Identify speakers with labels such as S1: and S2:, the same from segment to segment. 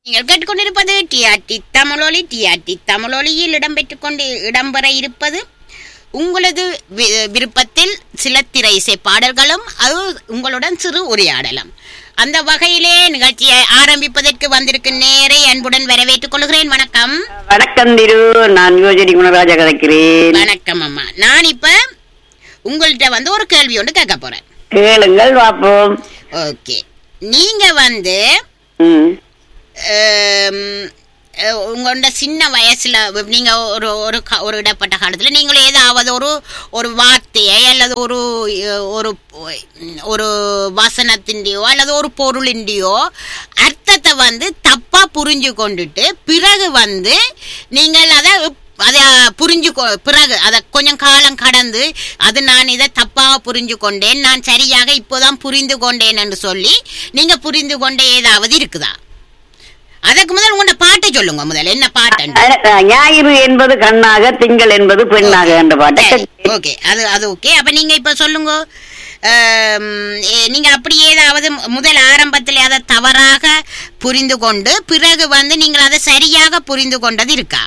S1: நீங்கள் கேட்டுக்கொண்டிருப்பது டிஆர்டி தமிழொலி டிஆர்டி தமிழொலியில் இடம்பெற்றுக் கொண்டு இடம்பெற இருப்பது உங்களது வி- விருப்பத்தில் சில திரை இசை பாடல்களும் அது உங்களுடன் சிறு உரையாடலாம் அந்த வகையிலே நிகழ்ச்சியை ஆரம்பிப்பதற்கு வந்திருக்கும் நேரை அன்புடன் வரவேற்றுக் கொள்கிறேன் வணக்கம்
S2: வணக்கம் திரு நான் யோஜனி குணராஜா கதைக்கிறேன்
S1: வணக்கம் அம்மா நான் இப்ப உங்கள்கிட்ட வந்து ஒரு கேள்வி ஒன்று கேட்க போறேன்
S2: கேளுங்கள் பார்ப்போம்
S1: ஓகே நீங்க வந்து
S2: ம்.
S1: ஹம், அஹ் உங்களோட சின்ன வயசுல நீங்க ஒரு ஒரு க- ஒரு இடப்பட்ட காலத்துல நீங்களும் ஏதாவது ஒரு ஒரு வார்த்தையை அல்லது ஒரு அஹ், ஒரு ஒரு வசனத்தின்டையோ அல்லது ஒரு பொருளின்டையோ அர்த்தத்தை வந்து தப்பா புரிஞ்சு கொண்டுட்டு பிறகு வந்து நீங்கள் அதை அதை புரிஞ்சு கொ- பிறகு அதை கொஞ்சம் காலம் கடந்து அது நான் இதை தப்பாக புரிஞ்சு கொண்டேன் நான் சரியாக இப்போதான் புரிந்து கொண்டேன் என்று சொல்லி நீங்க புரிந்து கொண்ட ஏதாவது இருக்குதா அதுக்கு முதல் உங்களோட பாட்டை சொல்லுங்க முதல்ல என்ன பாட்டு
S2: அஹ், ஞாயிறு என்பது கண்ணாக திங்கள் என்பது பெண்ணாக என்ற பாட்டை
S1: ஓகே அது அது ஓகே அப்ப நீங்க இப்ப சொல்லுங்க ஆம், ஏ- நீங்க அப்படி ஏதாவது மு- முதல் ஆரம்பத்தில் அதை தவறாக புரிந்து கொண்டு பிறகு வந்து நீங்கள் அதை சரியாக புரிந்து கொண்டது இருக்கா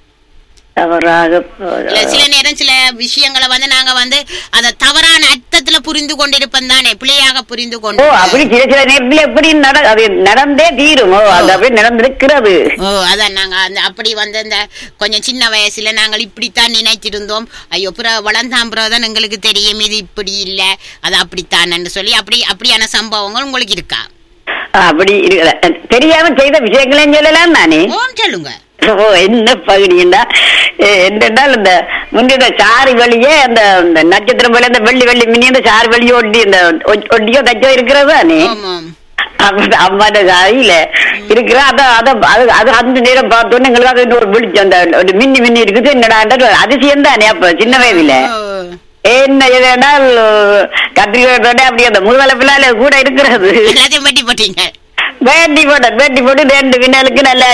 S2: தவறாக
S1: இல்ல சில நேரம் சில விஷயங்களை வந்து நாங்க வந்து அதை தவறான அர்த்தத்துல புரிந்து கொண்டிருப்போம் தானே பிழையாக புரிந்து
S2: ஓ
S1: கொண்டு
S2: அப்படி சில சில நேரத்தில் எப்படி நட அது நடந்தே தீரும் ஓ அது அப்படியே நடந்திருக்கிறது
S1: ஓ அதான் நாங்க அந்த அப்படி வந்து இந்த கொஞ்சம் சின்ன வயசுல நாங்கள் இப்படித்தான் நினைச்சிருந்தோம் ஐயோ பிற வளர்ந்தாம் பிறகுதான் எங்களுக்கு தெரியும் இது இப்படி இல்ல அது அப்படித்தானன்னு சொல்லி அப்படி அப்படியான சம்பவங்கள் உங்களுக்கு இருக்கா
S2: அப்படி இருக்கு. தெரியாம செய்த விஷயங்களையும் சொல்லலாம் நானே
S1: ஓம் சொல்லுங்க
S2: ஓ என்ன பகுதிண்டா என்னென்றால் இந்த முந்தின சாறு வழியே அந்த இந்த நட்சத்திரம் போல இந்த வெள்ளி வெள்ளி மினி அந்த சாறு வழியே ஒட்டி இந்த ஒ- ஒட்டியோ தச்சோ இருக்கிறது தானே
S1: ஆமாம்
S2: அப்ப அம்மாட்ட சாரியில இருக்கிற அத அத அது அது அந்த நேரம் பார்த்தோன்னே எங்களுக்கு அது இன்னொரு வெளிச்சம் அந்த ஒரு மின்னி மின்னி இருக்குது என்னடா அதிசயம் தானே அப்ப சின்ன வயதுல
S1: ஓ,
S2: என்ன எதுனால் கத்திரிக்கோட அப்படி அந்த முதுகலை பிள்ளால கூட இருக்கிறது
S1: எல்லாத்தையும் வெட்டி போட்டீங்க
S2: வேட்டி போட்ட வேட்டி போட்டு ரெண்டு பின்னலுக்கு நல்லா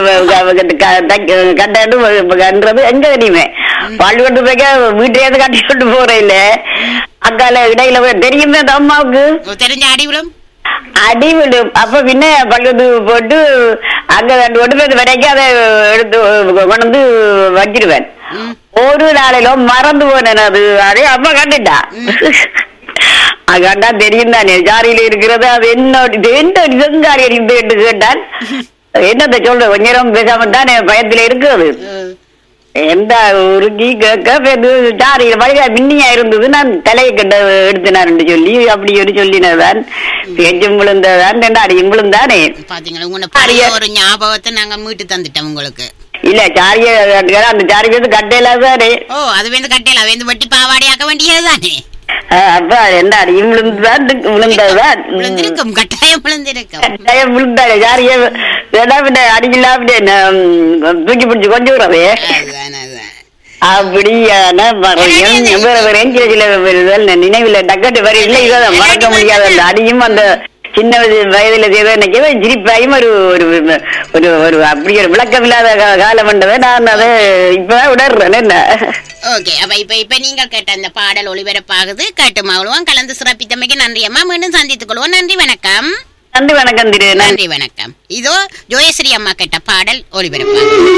S2: கட்டாண்டு கன்றது எங்க தெரியுமே பள்ளிக்கூட்டு போய்க்க வீட்டையாவது கட்டி கொண்டு போறேன் இல்ல அக்கால இடையில போய் தெரியுமே அந்த அம்மாவுக்கு
S1: ஓ, தெரிஞ்ச அடிவிலும்
S2: அடி விடும் அப்ப பின்ன பள்ளிக்கூட்டு போட்டு அங்க ரெண்டு கொண்டு போய் வரைக்கும் அதை எடுத்து கொண்டு வந்து வச்சிருவேன்
S1: ம்.
S2: ஒரு நாளையில மறந்து போனேன் அது அதே அம்மா கண்டுட்டா அது கண்டா தெரியும் தானே ஜாரியில இருக்கிறது அது என்னோட இது என்ன செங்காரி இருந்து என்று கேட்டான் என்னத்த சொல்ற கொஞ்ச நேரம் பேசாம தானே பயத்துல இருக்குது
S1: ஓ,
S2: எந்த உருக்கி கேட்க ஜாரியில வழியா மின்னியா இருந்தது நான் தலையை கண்ட எடுத்தினார்னு சொல்லி அப்படி ஒரு சொல்லினதான் பேச்சும் விழுந்ததான் ரெண்டு அடியும் விழுந்தானே
S1: பாத்தீங்களா உங்களோட பழைய ஒரு ஞாபகத்தை நாங்க மீட்டு தந்துட்டோம் உங்களுக்கு
S2: இல்ல சாரிய அந்த சாரி பேருந்து கட்டையில தானே
S1: ஓ அது வந்து கட்டையில வந்து வெட்டி பாவாடையாக்க வேண்டியது தானே
S2: அஹ் அப்ப ரெண்டு அடியும் விழுந்துதான் விழுந்ததுதான் உம்.
S1: விழுந்திருக்கும் கட்டாயம் விழுந்திருக்கும்
S2: கட்டாயம் விழுந்தாரு யாரையே வேணா பின்ன அடிக்கலா பின்ன உம், தூக்கி பிடிச்சு கொஞ்சம் விடுறதே
S1: அதுதான் அதுதான்
S2: அப்படியான பறையும் வேற வேற சில சில வருதல் நினைவில் டக்கட்டு வர இல்லை இதை மறக்க முடியாத அந்த அடியும் அந்த சின்ன வயது- வயதுல செய்த நினைக்கவே சிரிப்பாயும் ஒரு ஒரு ஒரு ஒரு அப்படி ஒரு விளக்கம் இல்லாத கா- காலம் பண்ணதை நான் அதை இப்ப விடறேன் என்ன
S1: ஓகே அப்ப இப்ப இப்ப நீங்கள் கேட்ட அந்த பாடல் ஒளிபரப்பாகுது கேட்டு மகளும் கலந்து சிறப்பித்தமைக்கு நன்றி அம்மா மீண்டும் சந்தித்துக் கொள்வோம் நன்றி வணக்கம்
S2: நன்றி வணக்கம் திரு நன்றி
S1: நன்றி வணக்கம் இதோ ஜோயஸ்ரீ அம்மா கேட்ட பாடல் ஒளிபரப்பாகுது